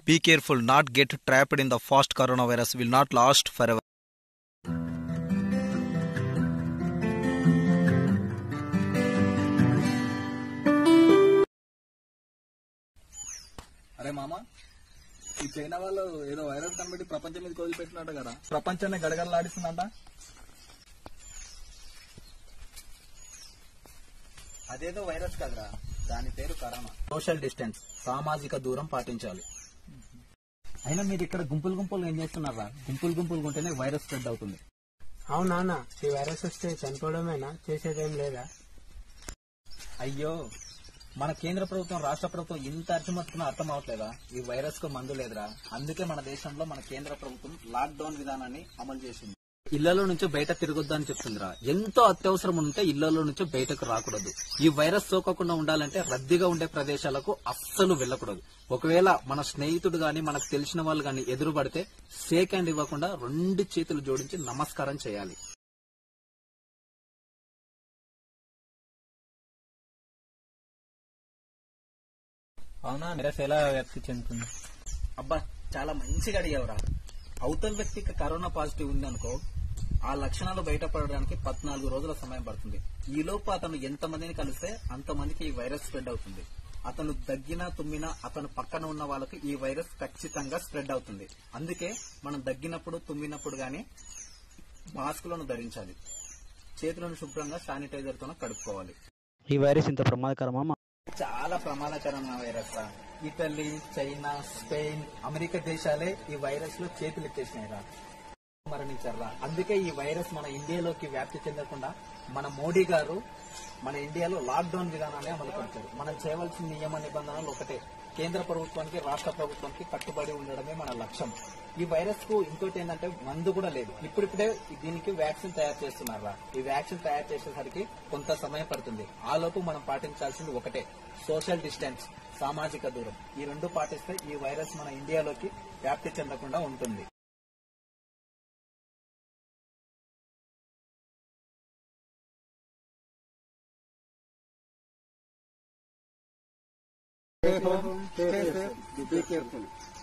Be careful, not get trapped in the fast coronavirus will not last forever. అరే మామ ఈ China వాళ్ళు ఏదో వైరస్ కనిపెట్టి ప్రపంచం మీద వదిలిపెట్టినట్టు కదా ప్రపంచాన్ని గడగడలాడిస్తుందంట అదేదో వైరస్ కదరా దాని పేరు కరోనా సోషల్ డిస్టెన్స్ సామాజిక దూరం పాటించాలి అయినా మీరు ఇక్కడ గుంపులు గుంపులు ఏం చేస్తున్నారా గుంపులు గుంపులు ఉంటేనే వైరస్ స్ప్రెడ్ అవుతుంది అవునా ఈ వైరస్ వస్తే చనిపోవడమేనా చేసేదేం లేదా అయ్యో మన కేంద్ర ప్రభుత్వం రాష్ట్ర ప్రభుత్వం ఇంత అర్థమవుతున్నా అర్థం అవట్లేదా ఈ వైరస్ కు మందు లేదురా అందుకే మన దేశంలో మన కేంద్ర ప్రభుత్వం లాక్ డౌన్ విధానాన్ని అమలు చేసింది ఇళ్లలో నుంచి బయట తిరగొద్దు అని చెప్తుందిరా ఎంతో అత్యవసరం ఉంటే ఇళ్లలో నుంచి బయటకు రాకూడదు ఈ వైరస్ సోకకుండా ఉండాలంటే రద్దీగా ఉండే ప్రదేశాలకు అస్సలు వెళ్ళకూడదు ఒకవేళ మన స్నేహితుడు గాని మనకు తెలిసిన వాళ్ళు గాని ఎదురు పడితే షేక్ హ్యాండ్ ఇవ్వకుండా రెండు చేతులు జోడించి నమస్కారం చేయాలి అవునా వైరస్ ఎలా వ్యాప్తి చెందుతుంది అబ్బా చాలా మంచిగా అడిగావురా అవతల వ్యక్తికి కరోనా పాజిటివ్ ఉందనుకో ఆ లక్షణాలు బయటపడడానికి పద్నాలుగు రోజుల సమయం పడుతుంది ఈ లోపు అతను ఎంత మందిని కలిస్తే అంతమందికి ఈ వైరస్ స్ప్రెడ్ అవుతుంది అతను దగ్గినా తుమ్మినా అతను పక్కన ఉన్న వాళ్ళకి ఈ వైరస్ ఖచ్చితంగా స్ప్రెడ్ అవుతుంది అందుకే మనం దగ్గినప్పుడు తుమ్మినప్పుడు గానీ మాస్కులను ధరించాలి చేతులను శుభ్రంగా శానిటైజర్ తో కడుక్కోవాలి ఈ వైరస్ ఇంత ప్రమాదకరమా చాలా ప్రమాదకరమైన వైరస్ రా ఇటలీ చైనా స్పెయిన్ అమెరికా దేశాలే ఈ వైరస్ లో చేతులు ఎత్తేసినాయి రా మరణించారా అందుకే ఈ వైరస్ మన ఇండియాలోకి వ్యాప్తి చెందకుండా మన మోడీ గారు మన ఇండియాలో లాక్డౌన్ విధానాన్ని అమలుపరిచారు మనం చేయవలసిన నియమ నిబంధనలు ఒకటే కేంద్ర ప్రభుత్వానికి రాష్ట్ర ప్రభుత్వానికి కట్టుబడి ఉండడమే మన లక్ష్యం ఈ వైరస్ కు ఇంకోటి ఏంటంటే మందు కూడా లేదు ఇప్పుడిప్పుడే దీనికి వ్యాక్సిన్ తయారు చేస్తున్నారా ఈ వ్యాక్సిన్ తయారు చేసేసరికి కొంత సమయం పడుతుంది ఆ లోపు మనం పాటించాల్సింది ఒకటే సోషల్ డిస్టెన్స్ సామాజిక దూరం ఈ రెండు పాటిస్తే ఈ వైరస్ మన ఇండియాలోకి వ్యాప్తి చెందకుండా ఉంటుంది Stay home, stay safe, be careful.